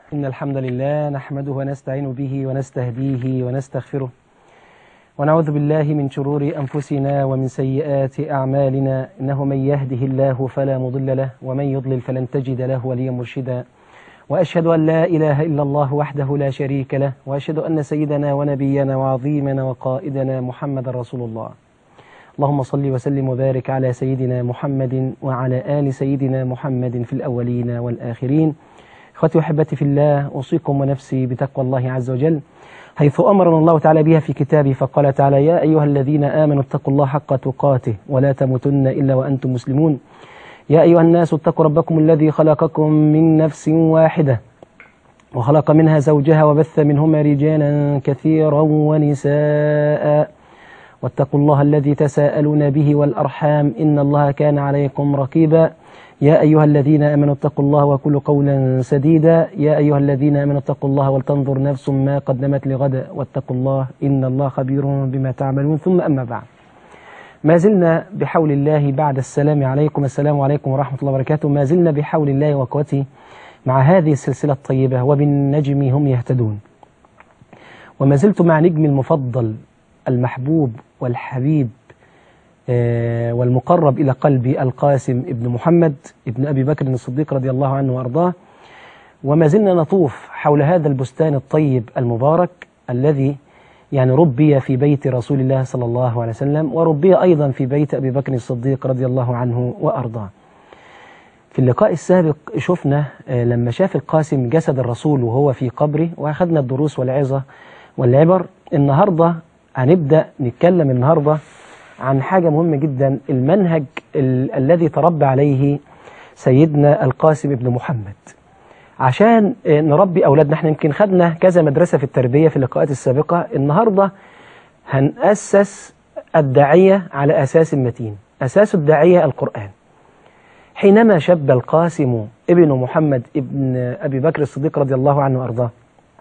إن الحمد لله نحمده ونستعين به ونستهديه ونستغفره ونعوذ بالله من شرور أنفسنا ومن سيئات أعمالنا إنه من يهده الله فلا مضل له ومن يضلل فلن تجد له وليا مرشدا وأشهد أن لا إله إلا الله وحده لا شريك له وأشهد أن سيدنا ونبينا وعظيمنا وقائدنا محمد رسول الله اللهم صل وسلم وبارك على سيدنا محمد وعلى آل سيدنا محمد في الأولين والآخرين اخوتي وحبتي في الله اوصيكم ونفسي بتقوى الله عز وجل حيث امرنا الله تعالى بها في كتابه فقال تعالى يا ايها الذين امنوا اتقوا الله حق تقاته ولا تموتن الا وانتم مسلمون يا ايها الناس اتقوا ربكم الذي خلقكم من نفس واحده وخلق منها زوجها وبث منهما رجالا كثيرا ونساء واتقوا الله الذي تساءلون به والارحام ان الله كان عليكم رقيبا يا أيها الذين آمنوا اتقوا الله وكلوا قولا سديدا يا أيها الذين آمنوا اتقوا الله ولتنظر نفس ما قدمت لغد واتقوا الله إن الله خبير بما تعملون ثم أما بعد ما زلنا بحول الله بعد السلام عليكم السلام عليكم ورحمة الله وبركاته ما زلنا بحول الله وقوته مع هذه السلسلة الطيبة وبالنجم هم يهتدون وما زلت مع نجم المفضل المحبوب والحبيب والمقرب إلى قلبي القاسم ابن محمد ابن أبي بكر الصديق رضي الله عنه وأرضاه وما زلنا نطوف حول هذا البستان الطيب المبارك الذي يعني ربي في بيت رسول الله صلى الله عليه وسلم وربي أيضا في بيت أبي بكر الصديق رضي الله عنه وأرضاه في اللقاء السابق شفنا لما شاف القاسم جسد الرسول وهو في قبره وأخذنا الدروس والعظة والعبر النهاردة هنبدأ نتكلم النهاردة عن حاجة مهمة جدا المنهج ال الذي تربى عليه سيدنا القاسم ابن محمد عشان نربي أولادنا احنا يمكن خدنا كذا مدرسة في التربية في اللقاءات السابقة النهاردة هنأسس الداعية على أساس متين أساس الداعية القرآن حينما شب القاسم ابن محمد ابن أبي بكر الصديق رضي الله عنه وأرضاه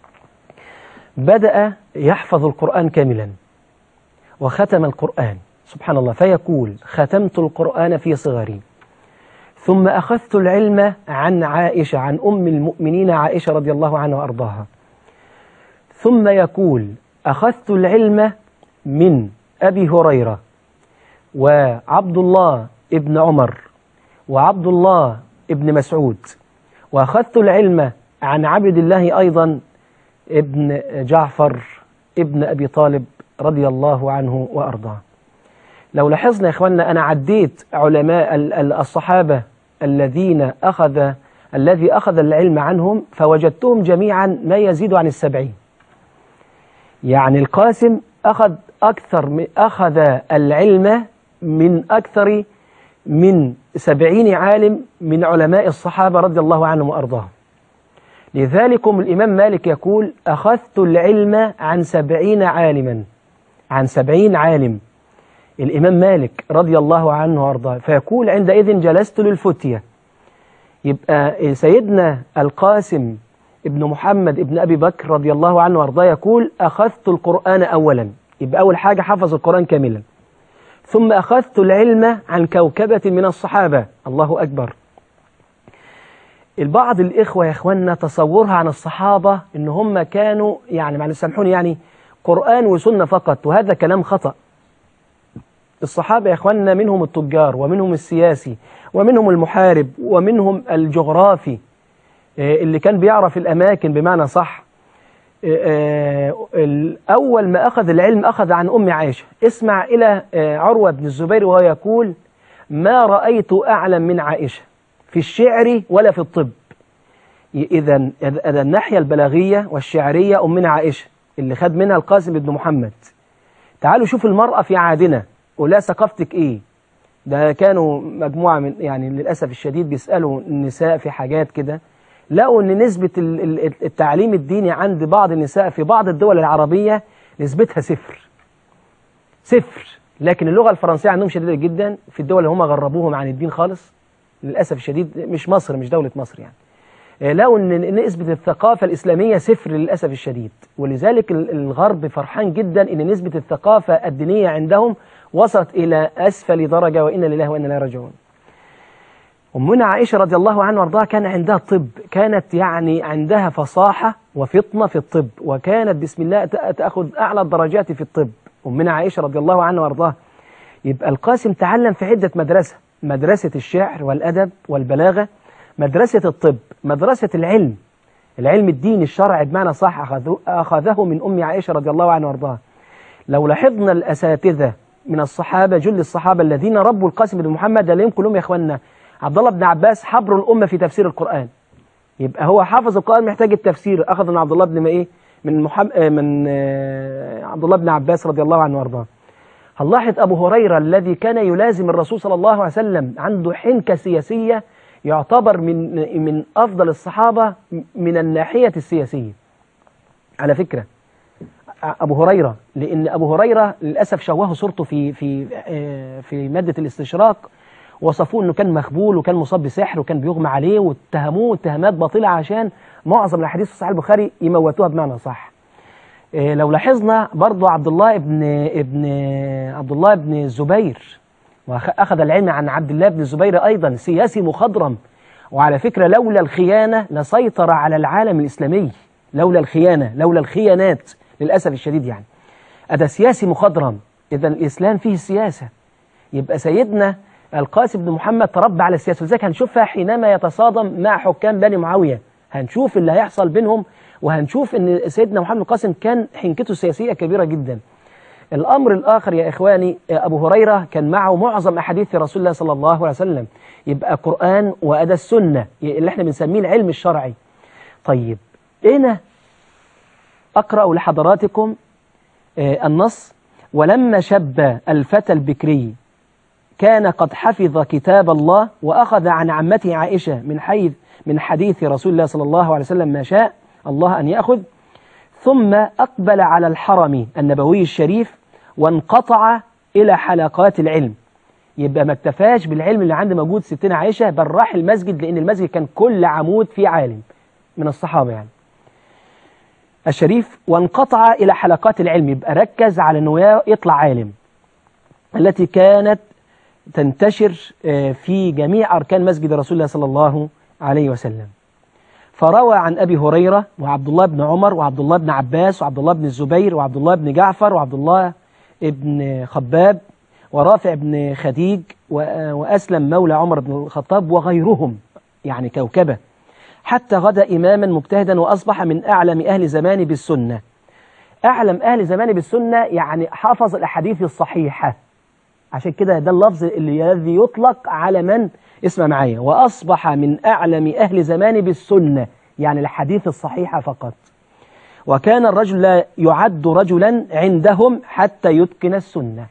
بدأ يحفظ القرآن كاملا وختم القرآن سبحان الله فيقول ختمت القرآن في صغري ثم أخذت العلم عن عائشة عن أم المؤمنين عائشة رضي الله عنها وأرضاها ثم يقول أخذت العلم من أبي هريرة وعبد الله ابن عمر وعبد الله ابن مسعود وأخذت العلم عن عبد الله أيضا ابن جعفر ابن أبي طالب رضي الله عنه وأرضاه لو لاحظنا يا إخواننا أنا عديت علماء الصحابة الذين أخذ الذي أخذ العلم عنهم فوجدتهم جميعا ما يزيد عن السبعين يعني القاسم أخذ أكثر من أخذ العلم من أكثر من سبعين عالم من علماء الصحابة رضي الله عنهم وأرضاهم لذلكم الإمام مالك يقول أخذت العلم عن سبعين عالما عن سبعين عالم الإمام مالك رضي الله عنه وارضاه فيقول عندئذ جلست للفتية يبقى سيدنا القاسم ابن محمد ابن أبي بكر رضي الله عنه وارضاه يقول أخذت القرآن أولا يبقى أول حاجة حفظ القرآن كاملا ثم أخذت العلم عن كوكبة من الصحابة الله أكبر البعض الإخوة يا إخواننا تصورها عن الصحابة إن هم كانوا يعني معلش سامحوني يعني قرآن وسنة فقط وهذا كلام خطأ الصحابة يا إخواننا منهم التجار ومنهم السياسي ومنهم المحارب ومنهم الجغرافي اللي كان بيعرف الأماكن بمعنى صح أول ما أخذ العلم أخذ عن أم عائشة اسمع إلى عروة بن الزبير وهو يقول ما رأيت أعلم من عائشة في الشعر ولا في الطب إذا الناحية البلاغية والشعرية أمنا عائشة اللي خد منها القاسم بن محمد تعالوا شوفوا المرأة في عادنا ولا ثقافتك ايه ده كانوا مجموعة من يعني للأسف الشديد بيسألوا النساء في حاجات كده لقوا ان نسبة التعليم الديني عند بعض النساء في بعض الدول العربية نسبتها صفر صفر لكن اللغة الفرنسية عندهم شديدة جدا في الدول اللي هم غربوهم عن الدين خالص للأسف الشديد مش مصر مش دولة مصر يعني لقوا ان نسبة الثقافة الإسلامية صفر للأسف الشديد ولذلك الغرب فرحان جدا ان نسبة الثقافة الدينية عندهم وصلت إلى أسفل درجة وإنا لله وإنا إليه راجعون أمنا عائشة رضي الله عنها وارضاها كان عندها طب كانت يعني عندها فصاحة وفطنة في الطب وكانت بسم الله تأخذ أعلى الدرجات في الطب أمنا عائشة رضي الله عنها وارضاها يبقى القاسم تعلم في عدة مدرسة مدرسة الشعر والأدب والبلاغة مدرسة الطب مدرسة العلم العلم الديني الشرعي بمعنى صح أخذه من أم عائشة رضي الله عنها وارضاها لو لاحظنا الأساتذة من الصحابة جل الصحابة الذين ربوا القاسم بن محمد لا يمكن لهم يا إخواننا عبد الله بن عباس حبر الأمة في تفسير القرآن يبقى هو حافظ القرآن محتاج التفسير أخذ من عبد الله بن ما إيه من محمد من عبد الله بن عباس رضي الله عنه وارضاه هنلاحظ أبو هريرة الذي كان يلازم الرسول صلى الله عليه وسلم عنده حنكة سياسية يعتبر من من أفضل الصحابة من الناحية السياسية على فكرة أبو هريرة لأن أبو هريرة للأسف شوهوا صورته في في في مادة الاستشراق وصفوه أنه كان مخبول وكان مصاب بسحر وكان بيغمى عليه واتهموه اتهامات باطلة عشان معظم الأحاديث في صحيح البخاري يموتوها بمعنى صح لو لاحظنا برضو عبد الله ابن ابن عبد الله بن الزبير وأخذ العلم عن عبد الله بن الزبير أيضا سياسي مخضرم وعلى فكرة لولا الخيانة لسيطر على العالم الإسلامي لولا الخيانة لولا الخيانات للأسف الشديد يعني هذا سياسي مخضرم إذا الإسلام فيه السياسة يبقى سيدنا القاسم بن محمد تربى على السياسة ولذلك هنشوفها حينما يتصادم مع حكام بني معاوية هنشوف اللي هيحصل بينهم وهنشوف ان سيدنا محمد القاسم كان حنكته السياسية كبيرة جدا الأمر الآخر يا إخواني أبو هريرة كان معه معظم أحاديث رسول الله صلى الله عليه وسلم يبقى قرآن وأدى السنة اللي احنا بنسميه العلم الشرعي طيب هنا أقرأ لحضراتكم النص ولما شب الفتى البكري كان قد حفظ كتاب الله وأخذ عن عمته عائشة من حيث من حديث رسول الله صلى الله عليه وسلم ما شاء الله أن يأخذ ثم أقبل على الحرم النبوي الشريف وانقطع إلى حلقات العلم يبقى ما اكتفاش بالعلم اللي عند موجود ستنا عائشة بل راح المسجد لأن المسجد كان كل عمود فيه عالم من الصحابة يعني الشريف وانقطع إلى حلقات العلم يبقى ركز على أنه يطلع عالم التي كانت تنتشر في جميع أركان مسجد رسول الله صلى الله عليه وسلم فروى عن أبي هريرة وعبد الله بن عمر وعبد الله بن عباس وعبد الله بن الزبير وعبد الله بن جعفر وعبد الله بن خباب ورافع بن خديج وأسلم مولى عمر بن الخطاب وغيرهم يعني كوكبة حتى غدا إماما مجتهدا وأصبح من أعلم أهل زمانه بالسنة أعلم أهل زمانه بالسنة يعني حافظ الأحاديث الصحيحة عشان كده ده اللفظ الذي يطلق على من اسمع معايا وأصبح من أعلم أهل زمانه بالسنة يعني الحديث الصحيحة فقط وكان الرجل لا يعد رجلا عندهم حتى يتقن السنة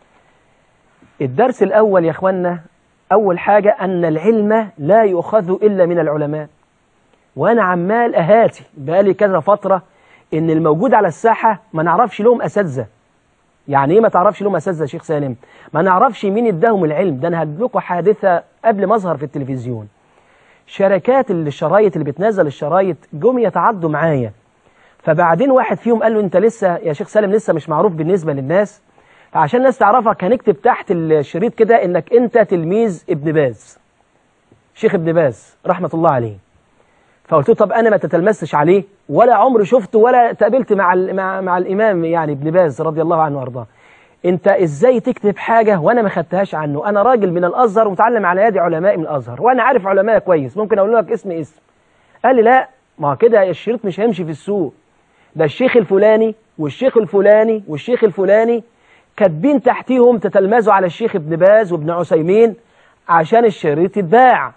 الدرس الأول يا أخوانا أول حاجة أن العلم لا يؤخذ إلا من العلماء وأنا عمال أهاتي بقالي كذا فترة إن الموجود على الساحة ما نعرفش لهم أساتذة يعني ايه ما تعرفش لهم اساتذه يا شيخ سالم ما نعرفش مين اداهم العلم ده انا هجيب لكم حادثه قبل ما اظهر في التلفزيون شركات الشرايط اللي بتنزل الشرايط جم يتعدوا معايا فبعدين واحد فيهم قال له انت لسه يا شيخ سالم لسه مش معروف بالنسبه للناس عشان الناس تعرفك هنكتب تحت الشريط كده انك انت تلميذ ابن باز شيخ ابن باز رحمه الله عليه فقلت له طب انا ما تتلمسش عليه ولا عمري شفته ولا تقابلت مع مع, مع الامام يعني ابن باز رضي الله عنه وارضاه انت ازاي تكتب حاجه وانا ما خدتهاش عنه انا راجل من الازهر ومتعلم على يد علماء من الازهر وانا عارف علماء كويس ممكن اقول لك اسم اسم قال لي لا ما كده الشريط مش هيمشي في السوق ده الشيخ الفلاني والشيخ الفلاني والشيخ الفلاني كاتبين تحتيهم تتلمذوا على الشيخ ابن باز وابن عثيمين عشان الشريط يتباع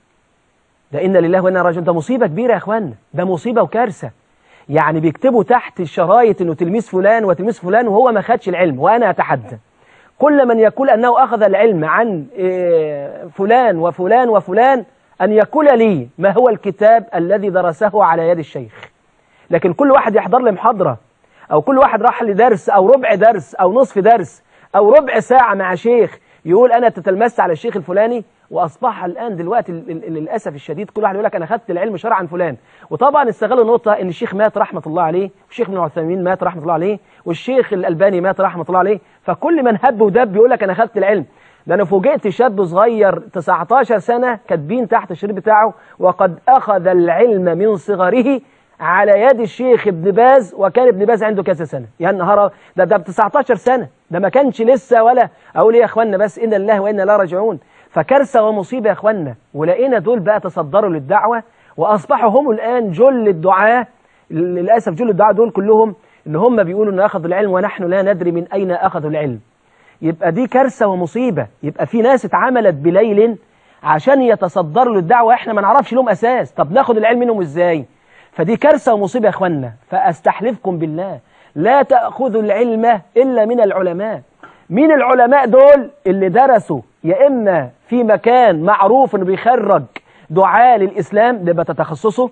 ده إن لله وإنا راجعون ده مصيبة كبيرة يا إخوانا ده مصيبة وكارثة يعني بيكتبوا تحت الشرايط إنه تلميذ فلان وتلميذ فلان وهو ما خدش العلم وأنا أتحدى كل من يقول أنه أخذ العلم عن فلان وفلان وفلان أن يقول لي ما هو الكتاب الذي درسه على يد الشيخ لكن كل واحد يحضر لي محاضرة أو كل واحد راح لدرس أو ربع درس أو نصف درس أو ربع ساعة مع شيخ يقول أنا تتلمست على الشيخ الفلاني واصبح الان دلوقتي للاسف الشديد كل واحد يقول لك انا خدت العلم شرعا عن فلان وطبعا استغلوا نقطه ان الشيخ مات رحمه الله عليه والشيخ ابن عثيمين مات رحمه الله عليه والشيخ الالباني مات رحمه الله عليه فكل من هب ودب يقول لك انا خدت العلم ده انا فوجئت شاب صغير 19 سنة كاتبين تحت الشريط بتاعه وقد اخذ العلم من صغره على يد الشيخ ابن باز وكان ابن باز عنده كذا سنة يا نهار ده ده ب 19 سنة ده ما كانش لسه ولا اقول ايه يا اخوانا بس ان الله وانا لا راجعون فكارثة ومصيبة يا اخوانا ولقينا دول بقى تصدروا للدعوة واصبحوا هم الان جل الدعاة للاسف جل الدعاة دول كلهم ان هم بيقولوا ان اخذوا العلم ونحن لا ندري من اين اخذوا العلم يبقى دي كارثة ومصيبة يبقى في ناس اتعملت بليل عشان يتصدروا للدعوة احنا ما نعرفش لهم اساس طب ناخد العلم منهم ازاي فدي كارثة ومصيبة يا اخوانا فاستحلفكم بالله لا تأخذوا العلم إلا من العلماء مين العلماء دول اللي درسوا يا إما في مكان معروف إنه بيخرج دعاة للإسلام ده بقى تخصصه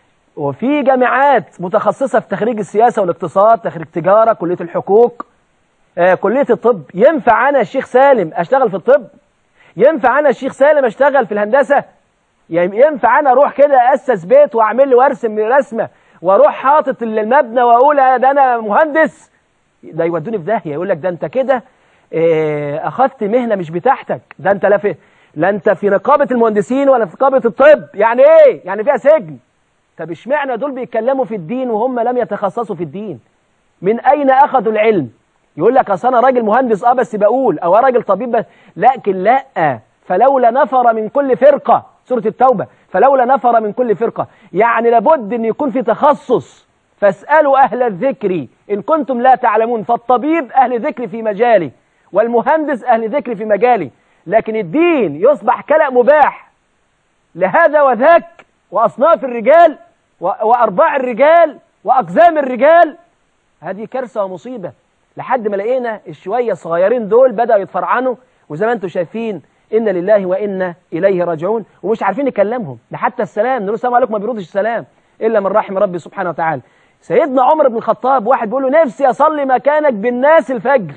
وفي جامعات متخصصة في تخريج السياسة والاقتصاد تخريج تجارة كلية الحقوق آه، كلية الطب ينفع أنا الشيخ سالم أشتغل في الطب ينفع أنا الشيخ سالم أشتغل في الهندسة يعني ينفع أنا أروح كده أسس بيت وأعمل لي وأرسم رسمة وأروح حاطط المبنى وأقول ده أنا مهندس ده يودوني في داهية يقول لك ده أنت كده آه، أخذت مهنة مش بتاعتك ده أنت لا في لا أنت في نقابة المهندسين ولا في نقابة الطب يعني إيه؟ يعني فيها سجن طب اشمعنى دول بيتكلموا في الدين وهم لم يتخصصوا في الدين من أين أخذوا العلم يقول لك اصل انا راجل مهندس اه بس بقول او راجل طبيب بس لكن لا فلولا نفر من كل فرقة سورة التوبة فلولا نفر من كل فرقة يعني لابد ان يكون في تخصص فاسألوا أهل الذكر إن كنتم لا تعلمون فالطبيب أهل ذكر في مجالي والمهندس أهل ذكر في مجالي لكن الدين يصبح كلأ مباح لهذا وذاك وأصناف الرجال و- وأرباع الرجال وأقزام الرجال هذه كارثة ومصيبة لحد ما لقينا الشوية الصغيرين دول بدأوا يتفرعنوا وزي ما انتم شايفين إن لله وإنا إليه راجعون ومش عارفين نكلمهم ده حتى السلام نقول السلام عليكم ما بيردش السلام إلا من رحم ربي سبحانه وتعالى سيدنا عمر بن الخطاب واحد بيقول له نفسي أصلي مكانك بالناس الفجر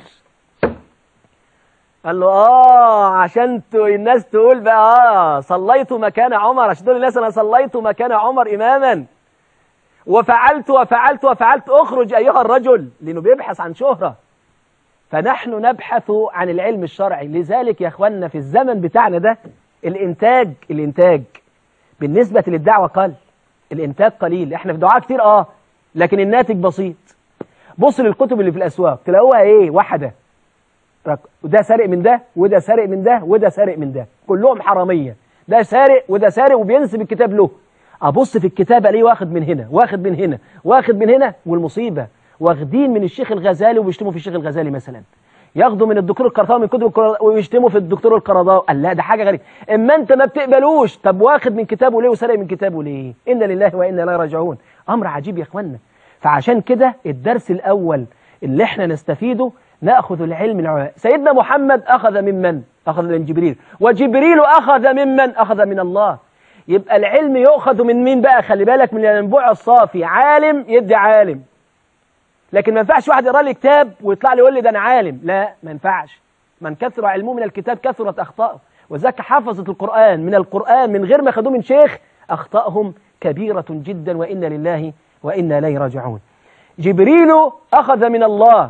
قال له آه عشان ت- الناس تقول بقى آه صليت مكان عمر عشان تقول الناس أنا صليت مكان عمر إماما وفعلت وفعلت وفعلت اخرج أيها الرجل لأنه بيبحث عن شهرة فنحن نبحث عن العلم الشرعي لذلك يا أخواننا في الزمن بتاعنا ده الإنتاج الإنتاج بالنسبة للدعوة قل الإنتاج قليل إحنا في دعاء كتير آه لكن الناتج بسيط بص للكتب اللي في الأسواق تلاقوها إيه واحدة رك- وده سارق من ده وده سارق من ده وده سارق من ده كلهم حرامية ده سارق وده سارق وبينسب الكتاب له ابص في الكتاب الاقيه واخد من هنا واخد من هنا واخد من هنا والمصيبه واخدين من الشيخ الغزالي وبيشتموا في الشيخ الغزالي مثلا ياخدوا من الدكتور القرطاوي من كتب القر- ويشتموا في الدكتور القرضاوي قال لا ده حاجه غريبه اما انت ما بتقبلوش طب واخد من كتابه ليه وسرق من كتابه ليه ان لله وانا لا راجعون امر عجيب يا اخوانا فعشان كده الدرس الاول اللي احنا نستفيده ناخذ العلم من العلماء سيدنا محمد اخذ ممن اخذ من جبريل وجبريل اخذ ممن اخذ من الله يبقى العلم يؤخذ من مين بقى خلي بالك من الينبوع الصافي عالم يدي عالم لكن ما ينفعش واحد يقرا لي كتاب ويطلع لي يقول لي ده انا عالم لا ما ينفعش من كثر علمه من الكتاب كثرت اخطائه وذاك حفظت القران من القران من غير ما خدوه من شيخ اخطائهم كبيره جدا وانا لله وانا اليه راجعون جبريل اخذ من الله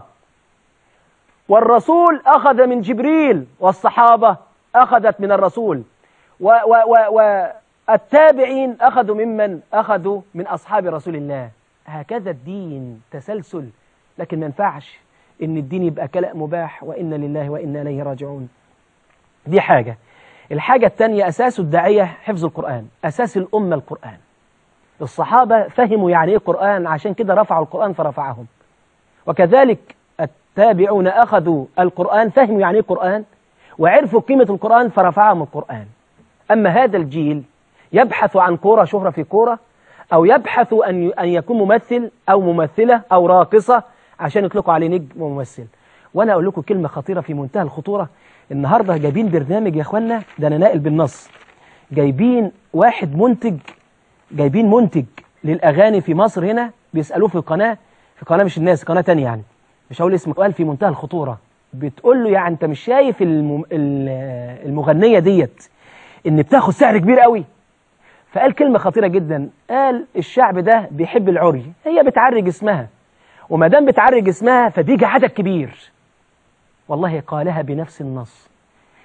والرسول اخذ من جبريل والصحابه اخذت من الرسول و و و والتابعين أخذوا ممن أخذوا من أصحاب رسول الله هكذا الدين تسلسل لكن ما ينفعش إن الدين يبقى كلاء مباح وإنا لله وإنا إليه راجعون دي حاجة الحاجة الثانية أساس الداعية حفظ القرآن أساس الأمة القرآن الصحابة فهموا يعني إيه قرآن عشان كده رفعوا القرآن فرفعهم وكذلك التابعون أخذوا القرآن فهموا يعني إيه قرآن وعرفوا قيمة القرآن فرفعهم القرآن أما هذا الجيل يبحث عن كورة شهرة في كورة أو يبحث أن أن يكون ممثل أو ممثلة أو راقصة عشان يطلقوا عليه نجم وممثل وأنا أقول لكم كلمة خطيرة في منتهى الخطورة النهاردة جايبين برنامج يا إخوانا ده أنا ناقل بالنص جايبين واحد منتج جايبين منتج للأغاني في مصر هنا بيسألوه في قناة في قناة مش الناس قناة تانية يعني مش هقول اسمه قال في منتهى الخطورة بتقول له يعني أنت مش شايف الم- ال- المغنية ديت ان بتاخد سعر كبير قوي فقال كلمة خطيرة جدا قال الشعب ده بيحب العري هي بتعري جسمها وما دام بتعري جسمها فدي عدد كبير والله قالها بنفس النص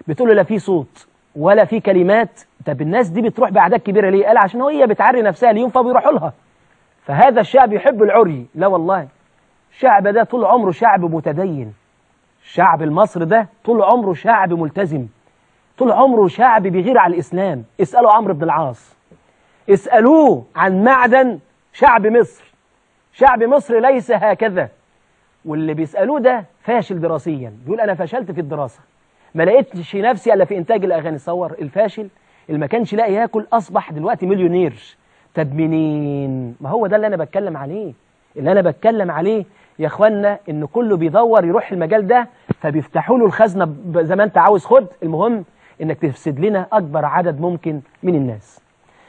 بتقول له لا في صوت ولا في كلمات طب الناس دي بتروح باعداد كبيره ليه قال عشان هي بتعري نفسها اليوم فبيروحوا لها فهذا الشعب يحب العري لا والله الشعب ده طول عمره شعب متدين الشعب المصري ده طول عمره شعب ملتزم طول عمره شعب بيغير على الإسلام اسألوا عمرو بن العاص اسألوه عن معدن شعب مصر شعب مصر ليس هكذا واللي بيسألوه ده فاشل دراسيا بيقول أنا فشلت في الدراسة ما لقيتش نفسي إلا في إنتاج الأغاني صور الفاشل اللي ما كانش لاقي ياكل أصبح دلوقتي مليونير طب منين ما هو ده اللي أنا بتكلم عليه اللي أنا بتكلم عليه يا اخوانا ان كله بيدور يروح المجال ده فبيفتحوا له الخزنه زي ما انت عاوز خد المهم انك تفسد لنا اكبر عدد ممكن من الناس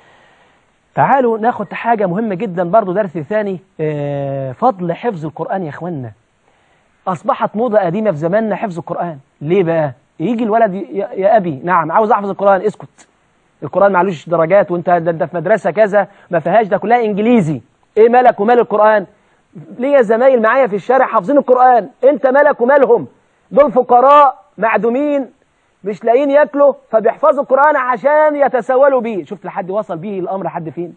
تعالوا ناخد حاجه مهمه جدا برضو درس ثاني آه، فضل حفظ القران يا اخوانا اصبحت موضه قديمه في زماننا حفظ القران ليه بقى يجي الولد ي- يا يا ابي نعم عاوز احفظ القران اسكت القران معلوش درجات وانت ده ده في مدرسه كذا ما فيهاش ده كلها انجليزي ايه مالك ومال القران ليا زمايل معايا في الشارع حافظين القرآن انت مالك ومالهم دول فقراء معدومين مش لاقيين ياكلوا فبيحفظوا القرآن عشان يتسولوا بيه شفت لحد وصل بيه الأمر لحد فين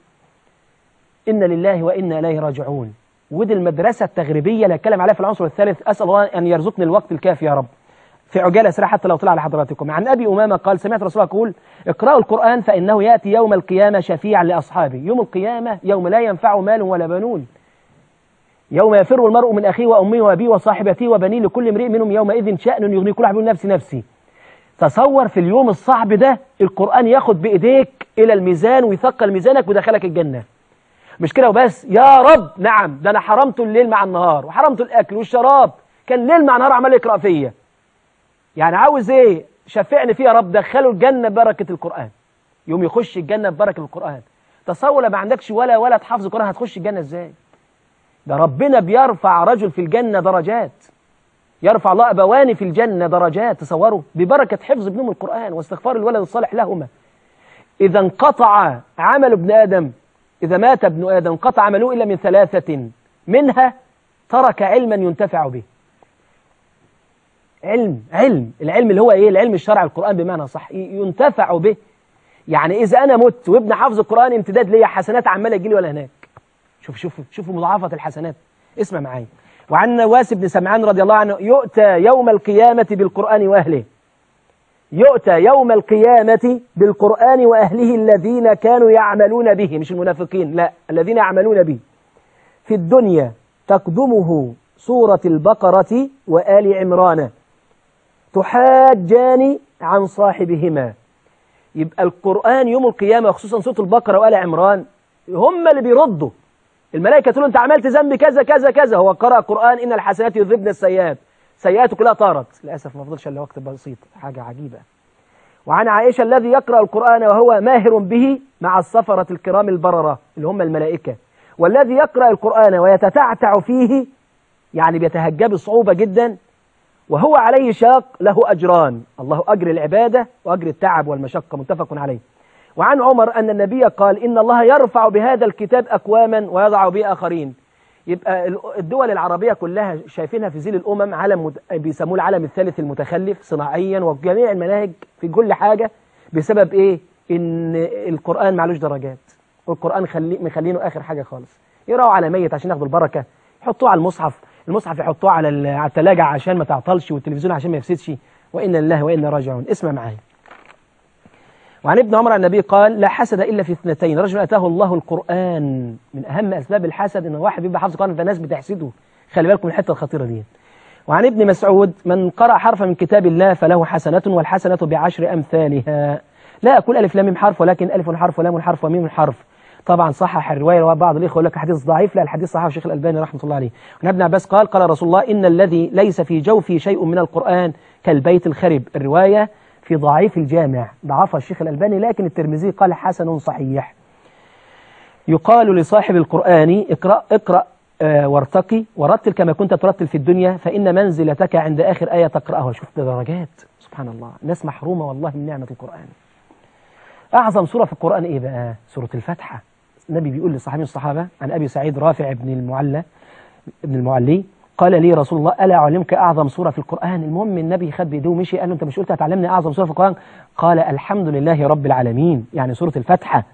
إن لله وإنا إليه راجعون ودي المدرسة التغريبية اللي اتكلم عليها في العنصر الثالث أسأل الله أن يرزقني الوقت الكافي يا رب في عجالة سريعة حتى لو طلع لحضراتكم عن أبي أمامة قال سمعت رسول الله يقول اقرأوا القرآن فإنه يأتي يوم القيامة شفيعا لأصحابه يوم القيامة يوم لا ينفع مال ولا بنون يوم يفر المرء من أخيه وأمه وأبيه وصاحبته وبنيه لكل امرئ منهم يومئذ شأن يغني كل واحد يقول نفسي نفسي تصور في اليوم الصعب ده القرآن ياخد بإيديك إلى الميزان ويثقل ميزانك ويدخلك الجنة مش كده وبس يا رب نعم ده أنا حرمت الليل مع النهار وحرمت الأكل والشراب كان ليل مع نهار عمال يقرأ فيا يعني عاوز إيه شفعني فيه يا رب دخله الجنة ببركة القرآن يوم يخش الجنة ببركة القرآن تصور ما عندكش ولا ولا تحفظ القرآن هتخش الجنة إزاي ده ربنا بيرفع رجل في الجنة درجات يرفع الله أبوان في الجنة درجات تصوروا ببركة حفظ ابنهم القرآن واستغفار الولد الصالح لهما إذا انقطع عمل ابن آدم إذا مات ابن آدم انقطع عمله إلا من ثلاثة منها ترك علما ينتفع به علم علم العلم اللي هو إيه العلم الشرع القرآن بمعنى صح ينتفع به يعني إذا أنا مت وابن حافظ القرآن امتداد ليا حسنات عمالة تجيلي ولا هناك شوف شوف شوفوا مضاعفة الحسنات اسمع معايا وعن نواس بن سمعان رضي الله عنه يؤتى يوم القيامة بالقرآن وأهله يؤتى يوم القيامة بالقرآن وأهله الذين كانوا يعملون به مش المنافقين لا الذين يعملون به في الدنيا تقدمه سورة البقرة وآل عمران تحاجان عن صاحبهما يبقى القرآن يوم القيامة خصوصا سورة البقرة وآل عمران هم اللي بيردوا الملائكة تقول له انت عملت ذنب كذا كذا كذا هو قرأ قرآن إن الحسنات يذهبن السيئات سيئاته كلها طارت للأسف ما فضلش إلا وقت بسيط حاجة عجيبة وعن عائشة الذي يقرأ القرآن وهو ماهر به مع السفرة الكرام البررة اللي هم الملائكة والذي يقرأ القرآن ويتتعتع فيه يعني بيتهجى بصعوبة جدا وهو عليه شاق له أجران الله أجر العبادة وأجر التعب والمشقة متفق عليه وعن عمر أن النبي قال إن الله يرفع بهذا الكتاب أكواما ويضع به آخرين يبقى الدول العربية كلها شايفينها في زيل الأمم علم مت... بيسموه العالم الثالث المتخلف صناعيا وجميع المناهج في كل حاجة بسبب إيه؟ إن القرآن معلوش درجات والقرآن خلي... مخلينه آخر حاجة خالص يقرأوا على ميت عشان ياخدوا البركة يحطوه على المصحف المصحف يحطوه على ال... على الثلاجة عشان ما تعطلش والتلفزيون عشان ما يفسدش وإنا لله وإنا راجعون اسمع معايا وعن ابن عمر النبي قال لا حسد إلا في اثنتين رجل أتاه الله القرآن من أهم أسباب الحسد إن واحد بيبقى حافظ القرآن فالناس بتحسده خلي بالكم من الحتة الخطيرة دي وعن ابن مسعود من قرأ حرفا من كتاب الله فله حسنة والحسنة بعشر أمثالها لا أقول ألف لام حرف ولكن ألف حرف ولام حرف وميم حرف طبعا صحح الرواية وبعض الإخوة يقول لك حديث ضعيف لا الحديث صححه الشيخ الألباني رحمة الله عليه وعن ابن عباس قال قال رسول الله إن الذي ليس في جوفي شيء من القرآن كالبيت الخرب الرواية في ضعيف الجامع ضعفها الشيخ الألباني لكن الترمذي قال حسن صحيح يقال لصاحب القرآن اقرأ, اقرأ آه وارتقي ورتل كما كنت ترتل في الدنيا فإن منزلتك عند آخر آية تقرأها شوف ده درجات سبحان الله الناس محرومة والله من نعمة القرآن أعظم سورة في القرآن إيه بقى سورة الفاتحة النبي بيقول لصحابي الصحابة عن أبي سعيد رافع بن المعلى ابن المعلي قال لي رسول الله ألا أعلمك أعظم سورة في القرآن المهم النبي خد بيده ومشي قال له أنت مش قلت هتعلمني أعظم سورة في القرآن قال الحمد لله رب العالمين يعني سورة الفاتحة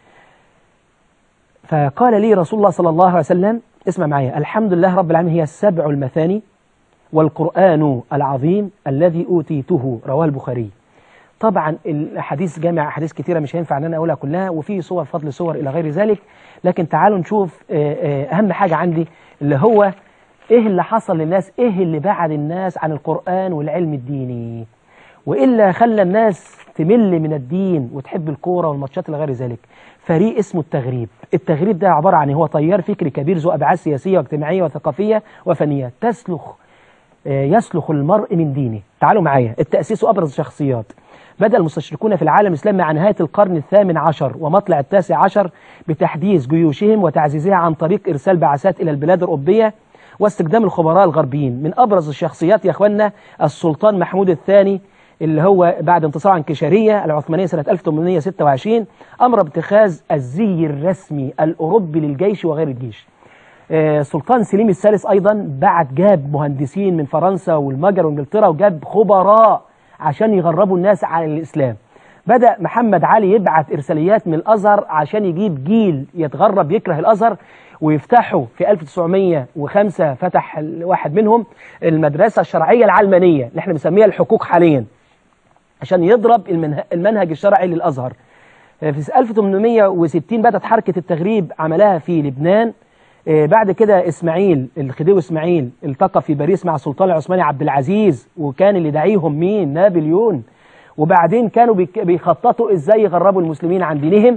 فقال لي رسول الله صلى الله عليه وسلم اسمع معايا الحمد لله رب العالمين هي السبع المثاني والقرآن العظيم الذي أوتيته رواه البخاري طبعا الحديث جامع أحاديث كثيرة مش هينفع أن أنا أقولها كلها وفي صور فضل صور إلى غير ذلك لكن تعالوا نشوف أهم حاجة عندي اللي هو إيه اللي حصل للناس إيه اللي بعد الناس عن القرآن والعلم الديني وإلا خلى الناس تمل من الدين وتحب الكورة والماتشات إلى غير ذلك فريق اسمه التغريب التغريب ده عبارة عن هو تيار فكري كبير ذو أبعاد سياسية واجتماعية وثقافية وفنية تسلخ يسلخ المرء من دينه تعالوا معايا التأسيس أبرز الشخصيات بدأ المستشركون في العالم الإسلامي عن نهاية القرن الثامن عشر ومطلع التاسع عشر بتحديث جيوشهم وتعزيزها عن طريق إرسال بعثات إلى البلاد الأوروبية واستخدام الخبراء الغربيين من أبرز الشخصيات يا أخوانا السلطان محمود الثاني اللي هو بعد انتصار عن كشارية العثمانية سنة 1826 أمر باتخاذ الزي الرسمي الأوروبي للجيش وغير الجيش سلطان سليم الثالث أيضا بعد جاب مهندسين من فرنسا والمجر وانجلترا وجاب خبراء عشان يغربوا الناس على الإسلام بدأ محمد علي يبعث إرساليات من الأزهر عشان يجيب جيل يتغرب يكره الأزهر ويفتحوا في 1905 فتح واحد منهم المدرسة الشرعية العلمانية اللي احنا بنسميها الحقوق حاليا عشان يضرب المنهج الشرعي للأزهر في 1860 بدأت حركة التغريب عملها في لبنان بعد كده إسماعيل الخديوي إسماعيل التقى في باريس مع السلطان العثماني عبد العزيز وكان اللي داعيهم مين نابليون وبعدين كانوا بيخططوا إزاي يغربوا المسلمين عن دينهم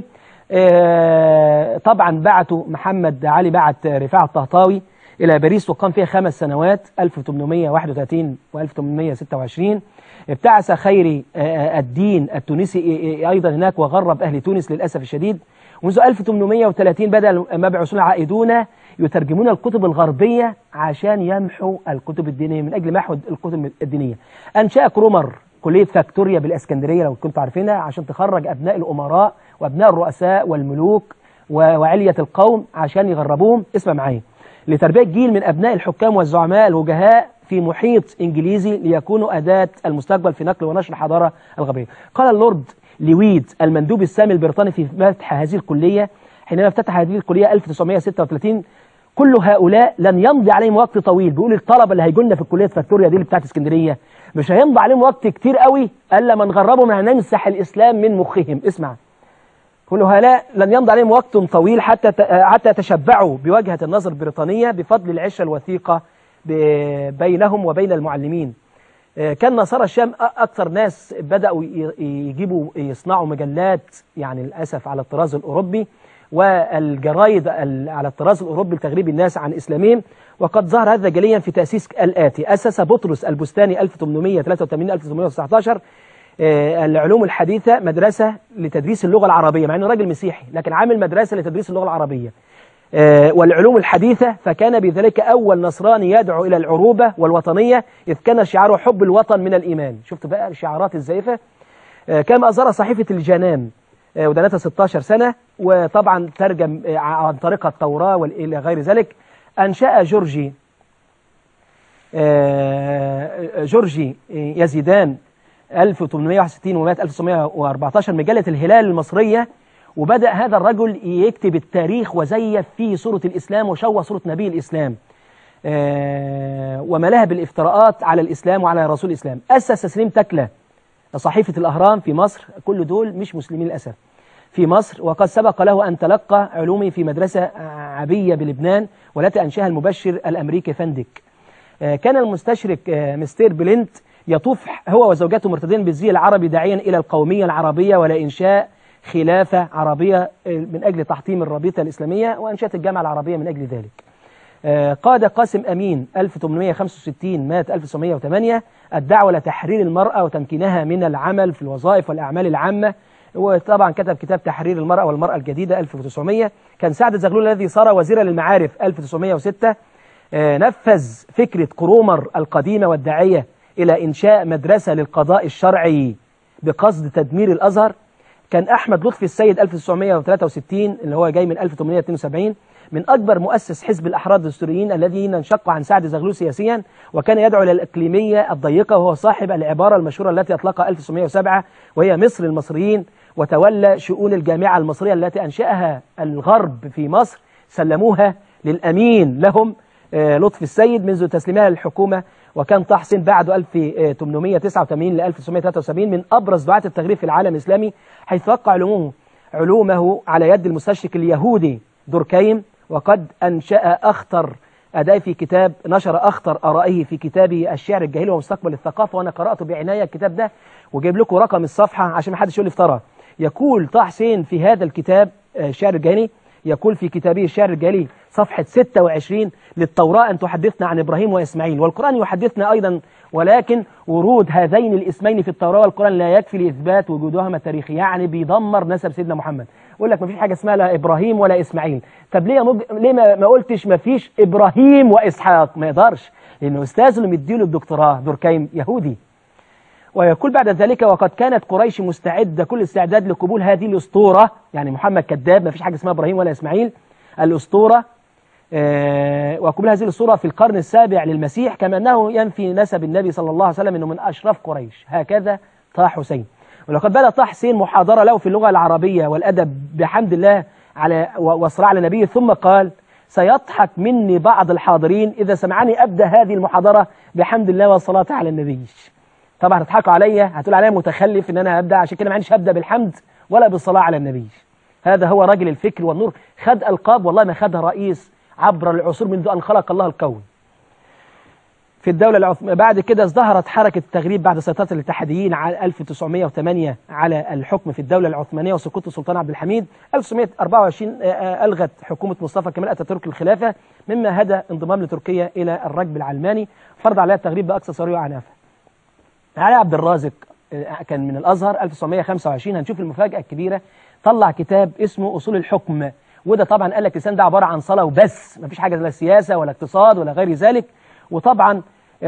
طبعا بعتوا محمد علي بعت رفاعة الطهطاوي إلى باريس وقام فيها خمس سنوات 1831 و 1826 ابتعث خيري الدين التونسي أيضا هناك وغرب أهل تونس للأسف الشديد ومنذ 1830 بدأ المبعوثون العائدون يترجمون الكتب الغربية عشان يمحوا الكتب الدينية من أجل محو الكتب الدينية أنشأ كرومر كلية فاكتوريا بالإسكندرية لو كنتوا عارفينها عشان تخرج أبناء الأمراء وأبناء الرؤساء والملوك وعلية القوم عشان يغربوهم اسمع معايا لتربية جيل من أبناء الحكام والزعماء الوجهاء في محيط إنجليزي ليكونوا أداة المستقبل في نقل ونشر الحضارة الغربية قال اللورد لويد المندوب السامي البريطاني في فتح هذه الكلية حينما افتتح هذه الكلية 1936 كل هؤلاء لن يمضي عليهم وقت طويل بيقول الطلبة اللي هيجوا لنا في الكلية فاكتوريا دي اللي بتاعت اسكندرية مش هيمضي عليهم وقت كتير قوي الا من غربهم ان نمسح الاسلام من مخهم اسمع كل هؤلاء لن يمضي عليهم وقت طويل حتى حتى يتشبعوا بوجهة النظر البريطانية بفضل العشرة الوثيقة بينهم وبين المعلمين كان نصارى الشام أكثر ناس بدأوا يجيبوا يصنعوا مجلات يعني للأسف على الطراز الأوروبي والجرايد على الطراز الأوروبي لتغريب الناس عن إسلامهم وقد ظهر هذا جليا في تأسيس الآتي أسس بطرس البستاني 1883-1819 العلوم الحديثة مدرسة لتدريس اللغة العربية مع أنه راجل مسيحي لكن عامل مدرسة لتدريس اللغة العربية والعلوم الحديثة فكان بذلك أول نصراني يدعو إلى العروبة والوطنية إذ كان شعاره حب الوطن من الإيمان شفت بقى الشعارات الزائفة كما أظهر صحيفة الجنام ودنتها 16 سنة وطبعا ترجم عن طريق التوراة وإلى غير ذلك أنشأ جورجي جورجي يزيدان 1861 ومات 1914 مجلة الهلال المصرية وبدأ هذا الرجل يكتب التاريخ وزيف فيه صورة الإسلام وشوه صورة نبي الإسلام وملاها بالافتراءات على الإسلام وعلى رسول الإسلام أسس سليم تكلة صحيفة الأهرام في مصر كل دول مش مسلمين للأسف في مصر وقد سبق له أن تلقى علومه في مدرسة عبية بلبنان والتي أنشأها المبشر الأمريكي فندك كان المستشرك مستير بلينت يطوف هو وزوجته مرتدين بالزي العربي داعيا إلى القومية العربية ولا إنشاء خلافة عربية من أجل تحطيم الرابطة الإسلامية وأنشأت الجامعة العربية من أجل ذلك قاد قاسم أمين 1865 مات 1908 الدعوة لتحرير المرأة وتمكينها من العمل في الوظائف والأعمال العامة وطبعا كتب كتاب تحرير المرأة والمرأة الجديدة 1900 كان سعد زغلول الذي صار وزيرا للمعارف 1906 نفذ فكرة كرومر القديمة والداعية إلى إنشاء مدرسة للقضاء الشرعي بقصد تدمير الأزهر كان أحمد لطفي السيد 1963 اللي هو جاي من 1872 من أكبر مؤسس حزب الأحرار الدستوريين الذين انشقوا عن سعد زغلول سياسيا وكان يدعو إلى الإقليمية الضيقة وهو صاحب العبارة المشهورة التي أطلقها 1907 وهي مصر المصريين وتولى شؤون الجامعة المصرية التي أنشأها الغرب في مصر سلموها للأمين لهم آه، لطفي السيد منذ تسليمها للحكومة وكان طه حسين بعد 1889 ل 1973 من أبرز دعاة التغريب في العالم الإسلامي حيث وقع علومه علومه على يد المستشرق اليهودي دوركايم وقد أنشأ أخطر أداء في كتاب نشر أخطر آرائه في كتابه الشعر الجاهلي ومستقبل الثقافة وأنا قرأته بعناية الكتاب ده وجايب لكم رقم الصفحة عشان ما حدش يقول لي افترى يقول طه حسين في هذا الكتاب آه، الشعر الجاهلي يقول في كتابه الشعر الجاهلي صفحة 26 للتوراة أن تحدثنا عن إبراهيم وإسماعيل والقرآن يحدثنا أيضا ولكن ورود هذين الاسمين في التوراة والقرآن لا يكفي لإثبات وجودهما التاريخي يعني بيدمر نسب سيدنا محمد يقول لك ما فيش حاجة اسمها لا إبراهيم ولا إسماعيل طب ليه مج... ليه ما, ما قلتش ما فيش إبراهيم وإسحاق ما يقدرش لأنه أستاذ اللي مديله الدكتوراه دوركايم يهودي ويقول بعد ذلك وقد كانت قريش مستعدة كل استعداد لقبول هذه الأسطورة يعني محمد كذاب ما فيش حاجة اسمها إبراهيم ولا إسماعيل الأسطورة آه، وقبول هذه الأسطورة في القرن السابع للمسيح كما أنه ينفي نسب النبي صلى الله عليه وسلم أنه من أشرف قريش هكذا طه حسين ولقد بدأ طه حسين محاضرة له في اللغة العربية والأدب بحمد الله على وصراع على نبيه ثم قال سيضحك مني بعض الحاضرين إذا سمعني أبدأ هذه المحاضرة بحمد الله والصلاة على النبي طبعا هتضحكوا عليا هتقول عليا متخلف ان انا هبدا عشان كده ما عنديش هبدا بالحمد ولا بالصلاه على النبي هذا هو راجل الفكر والنور خد القاب والله ما خدها رئيس عبر العصور منذ ان خلق الله الكون في الدولة العثمانية بعد كده ازدهرت حركة التغريب بعد سيطرة الاتحاديين على 1908 على الحكم في الدولة العثمانية وسقوط السلطان عبد الحميد 1924 ألغت حكومة مصطفى كمال أتاتورك الخلافة مما هدى انضمام لتركيا إلى الركب العلماني فرض عليها التغريب بأقصى سوريا وعنافة علي عبد الرازق كان من الأزهر 1925 هنشوف المفاجأة الكبيرة طلع كتاب اسمه أصول الحكم وده طبعا قال لك لسان ده عبارة عن صلاة وبس مفيش حاجة لا سياسة ولا اقتصاد ولا غير ذلك وطبعا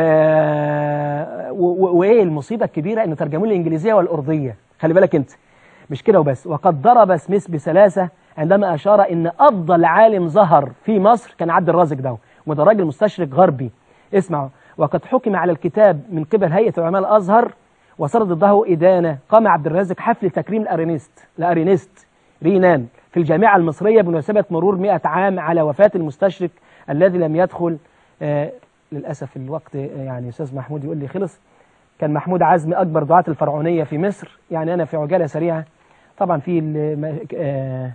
آه وايه المصيبة الكبيرة انه ترجموه الانجليزية والأرضية خلي بالك انت مش كده وبس وقد ضرب سميث بسلاسة عندما أشار ان أفضل عالم ظهر في مصر كان عبد الرازق ده وده راجل مستشرق غربي اسمعوا وقد حكم على الكتاب من قبل هيئة علماء الأزهر وصار ضده إدانة قام عبد الرازق حفل تكريم الأرينيست الأرينيست رينان في الجامعة المصرية بمناسبة مرور 100 عام على وفاة المستشرق الذي لم يدخل آه للأسف الوقت يعني أستاذ محمود يقول لي خلص كان محمود عزمي أكبر دعاة الفرعونية في مصر يعني أنا في عجالة سريعة طبعا في آه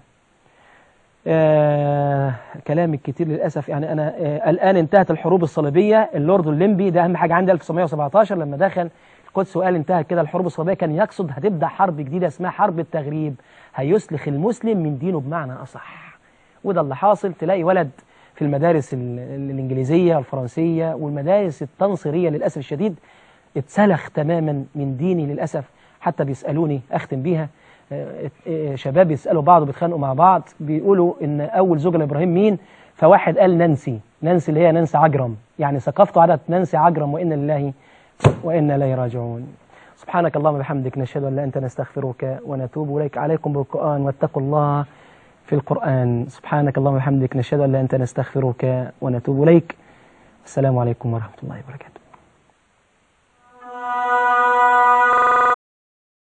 آه كلام كتير للأسف يعني أنا آه الآن انتهت الحروب الصليبية اللورد الليمبي ده أهم حاجة عندي 1917 لما دخل القدس وقال انتهت كده الحروب الصليبية كان يقصد هتبدأ حرب جديدة اسمها حرب التغريب هيسلخ المسلم من دينه بمعنى أصح وده اللي حاصل تلاقي ولد في المدارس الإنجليزية والفرنسية والمدارس التنصيرية للأسف الشديد اتسلخ تماما من ديني للأسف حتى بيسألوني أختم بيها شباب يسألوا بعض وبيتخانقوا مع بعض بيقولوا إن أول زوجة لإبراهيم مين فواحد قال نانسي نانسي اللي هي نانسي عجرم يعني ثقافته عادت نانسي عجرم وإن لله وإنا إليه راجعون سبحانك اللهم وبحمدك نشهد أن لا أنت نستغفرك ونتوب إليك عليكم بالقرآن واتقوا الله في القرآن سبحانك اللهم وبحمدك نشهد أن لا أنت نستغفرك ونتوب إليك السلام عليكم ورحمة الله وبركاته